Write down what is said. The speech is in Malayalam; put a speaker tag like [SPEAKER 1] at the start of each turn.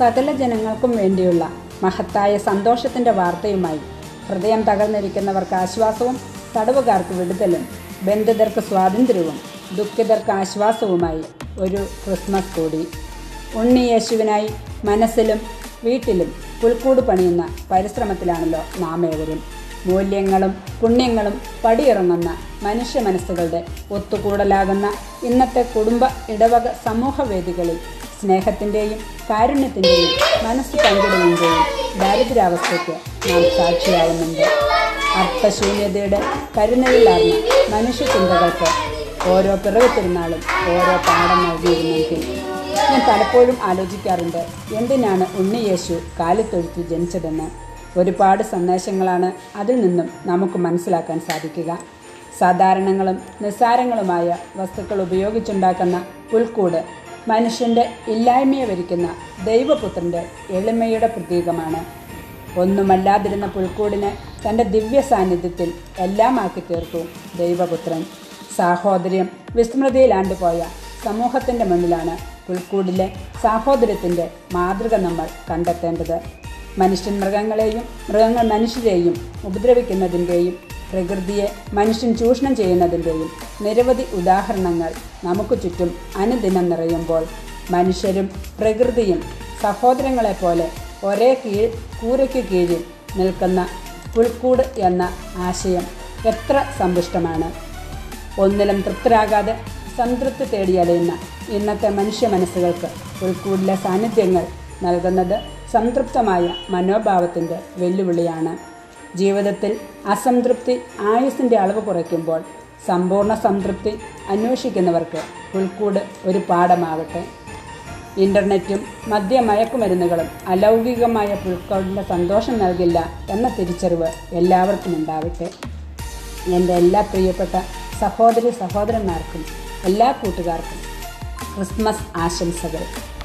[SPEAKER 1] സകല ജനങ്ങൾക്കും വേണ്ടിയുള്ള മഹത്തായ സന്തോഷത്തിൻ്റെ വാർത്തയുമായി ഹൃദയം തകർന്നിരിക്കുന്നവർക്ക് ആശ്വാസവും തടവുകാർക്ക് വിടുതലും ബന്ധിതർക്ക് സ്വാതന്ത്ര്യവും ദുഃഖിതർക്ക് ആശ്വാസവുമായി ഒരു ക്രിസ്മസ് കൂടി ഉണ്ണി യേശുവിനായി മനസ്സിലും വീട്ടിലും പുൽക്കൂട് പണിയുന്ന പരിശ്രമത്തിലാണല്ലോ നാം ഏവരും മൂല്യങ്ങളും പുണ്യങ്ങളും പടിയിറങ്ങുന്ന മനുഷ്യ മനസ്സുകളുടെ ഒത്തുകൂടലാകുന്ന ഇന്നത്തെ കുടുംബ ഇടവക സമൂഹവേദികളിൽ സ്നേഹത്തിൻ്റെയും കാരുണ്യത്തിൻ്റെയും മനസ്സ് പങ്കിടലിൻ്റെയും ദാരിദ്ര്യാവസ്ഥയ്ക്ക് നാം സാക്ഷിയാവുന്നുണ്ട് അർത്ഥശൂന്യതയുടെ കരുനഴിലാർന്ന മനുഷ്യ ചിന്തകൾക്ക് ഓരോ പിറവി തിരുനാളും ഓരോ പാഠം നൽകിയിരുന്നെങ്കിൽ ഞാൻ പലപ്പോഴും ആലോചിക്കാറുണ്ട് എന്തിനാണ് ഉണ്ണിയേശു കാലിത്തൊഴുത്തിൽ ജനിച്ചതെന്ന് ഒരുപാട് സന്ദേശങ്ങളാണ് അതിൽ നിന്നും നമുക്ക് മനസ്സിലാക്കാൻ സാധിക്കുക സാധാരണങ്ങളും നിസ്സാരങ്ങളുമായ വസ്തുക്കൾ ഉപയോഗിച്ചുണ്ടാക്കുന്ന പുൽക്കൂട് മനുഷ്യൻ്റെ ഇല്ലായ്മയെ വരിക്കുന്ന ദൈവപുത്രൻ്റെ എളിമയുടെ പ്രതീകമാണ് ഒന്നുമല്ലാതിരുന്ന പുൽക്കൂടിനെ തൻ്റെ ദിവ്യ സാന്നിധ്യത്തിൽ എല്ലാമാക്കി തീർത്തു ദൈവപുത്രൻ സാഹോദര്യം വിസ്മൃതിയിലാണ്ടുപോയ സമൂഹത്തിൻ്റെ മുന്നിലാണ് പുൽക്കൂടിലെ സാഹോദര്യത്തിൻ്റെ മാതൃക നമ്മൾ കണ്ടെത്തേണ്ടത് മനുഷ്യൻ മൃഗങ്ങളെയും മൃഗങ്ങൾ മനുഷ്യരെയും ഉപദ്രവിക്കുന്നതിൻ്റെയും പ്രകൃതിയെ മനുഷ്യൻ ചൂഷണം ചെയ്യുന്നതിൻ്റെയും നിരവധി ഉദാഹരണങ്ങൾ നമുക്ക് ചുറ്റും അനുദിനം നിറയുമ്പോൾ മനുഷ്യരും പ്രകൃതിയും സഹോദരങ്ങളെപ്പോലെ ഒരേ കീഴ് കൂരയ്ക്ക് കീഴിൽ നിൽക്കുന്ന പുൽക്കൂട് എന്ന ആശയം എത്ര സമ്പുഷ്ടമാണ് ഒന്നിലും തൃപ്തരാകാതെ സംതൃപ്തി തേടിയലയുന്ന ഇന്നത്തെ മനുഷ്യ മനസ്സുകൾക്ക് പുൽക്കൂടിലെ സാന്നിധ്യങ്ങൾ നൽകുന്നത് സംതൃപ്തമായ മനോഭാവത്തിൻ്റെ വെല്ലുവിളിയാണ് ജീവിതത്തിൽ അസംതൃപ്തി ആയുസിൻ്റെ അളവ് കുറയ്ക്കുമ്പോൾ സമ്പൂർണ്ണ സംതൃപ്തി അന്വേഷിക്കുന്നവർക്ക് പുൽക്കൂട് ഒരു പാഠമാവട്ടെ ഇൻ്റർനെറ്റും മദ്യമയക്കുമരുന്നുകളും അലൗകികമായ പുൽക്കൂടിൻ്റെ സന്തോഷം നൽകില്ല എന്ന തിരിച്ചറിവ് എല്ലാവർക്കും ഉണ്ടാവട്ടെ എൻ്റെ എല്ലാ പ്രിയപ്പെട്ട സഹോദരി സഹോദരന്മാർക്കും എല്ലാ കൂട്ടുകാർക്കും ക്രിസ്മസ് ആശംസകൾ